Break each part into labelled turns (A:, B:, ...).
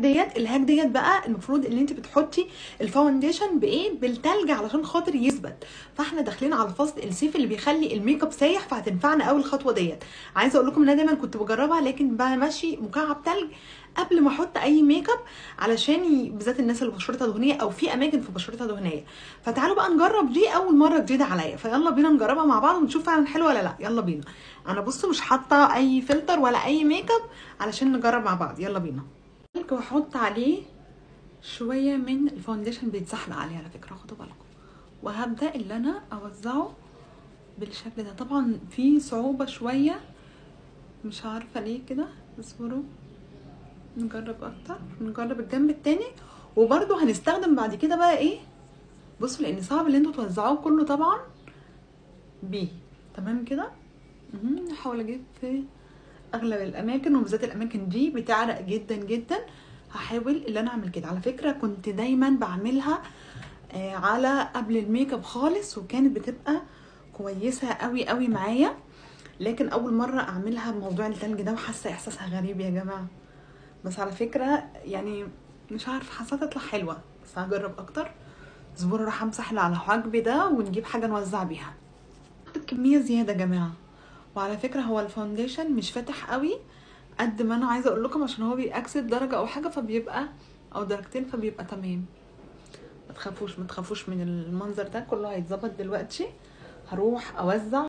A: ديت الهاك ديت بقى المفروض ان انت بتحطي الفاونديشن بايه بالتلج علشان خاطر يثبت فاحنا داخلين على فصل الصيف اللي بيخلي الميك اب سايح فهتنفعنا قوي الخطوه ديت عايزه اقول لكم ان انا دايما كنت بجربها لكن بمشي مكعب تلج قبل ما احط اي ميك اب علشان ي- بالذات الناس اللي بشرتها دهنيه او في اماكن في بشرتها دهنيه فتعالوا بقى نجرب دي اول مره جديده عليا فيلا بينا نجربها مع بعض ونشوف فعلا حلوه ولا لا يلا بينا انا بصوا مش حاطه اي فلتر ولا اي ميك اب علشان نجرب مع بعض يلا بينا واحط عليه شويه من الفاونديشن بيتزحلق عليه على فكره خدوا بالكم وهبدا اللي انا اوزعه بالشكل ده طبعا في صعوبه شويه مش عارفه ليه كده اصبروا نجرب اكتر نجرب الجنب التاني وبرده هنستخدم بعد كده بقى ايه بصوا لان صعب ان انتوا توزعوه كله طبعا بيه تمام كده مهم. نحاول اجيب في اغلب الاماكن وبالذات الاماكن دي بتعرق جدا جدا هحاول ان انا اعمل كده على فكره كنت دايما بعملها آه، على قبل الميك اب خالص وكانت بتبقى كويسه قوي قوي معايا لكن اول مره اعملها بموضوع التلج ده وحاسه احساسها غريب يا جماعه بس على فكره يعني مش عارفه حاسه تطلع حلوه بس هجرب اكتر اصبروا راح امسح اللي على حواجبي ده ونجيب حاجه نوزع بيها حطيت كميه زياده يا جماعه وعلى فكره هو الفاونديشن مش فاتح قوي قد ما انا عايزه اقول لكم عشان هو بيأكسد درجه او حاجه فبيبقى او درجتين فبيبقى تمام ما تخافوش ما تخافوش من المنظر ده كله هيتظبط دلوقتي هروح اوزع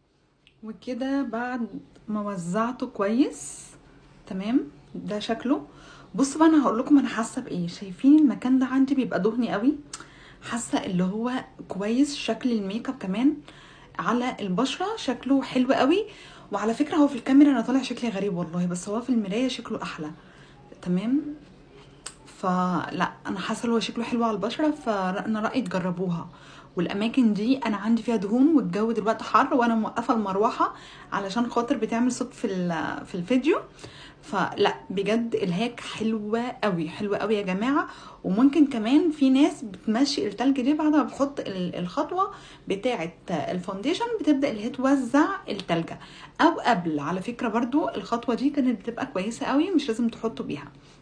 A: وكده بعد ما وزعته كويس تمام ده شكله بصوا بقى انا هقول لكم انا حاسه بايه شايفين المكان ده عندي بيبقى دهني قوي حاسه اللي هو كويس شكل الميك اب كمان على البشره شكله حلو قوي وعلى فكره هو في الكاميرا انا طالع شكلي غريب والله بس هو في المرايه شكله احلى تمام فلا انا حاسه اللي هو شكله حلو على البشره فانا رايي تجربوها والاماكن دي انا عندي فيها دهون والجو دلوقتي حر وانا موقفه المروحه علشان خاطر بتعمل صوت في ال- في الفيديو فلا بجد الهاك حلوه قوي حلوه قوي يا جماعه وممكن كمان في ناس بتمشي التلج دي بعد ما بتحط ال- الخطوه بتاعه الفاونديشن بتبدا اللي هي توزع التلجه او قبل على فكره برضو الخطوه دي كانت بتبقى كويسه قوي مش لازم تحطوا بيها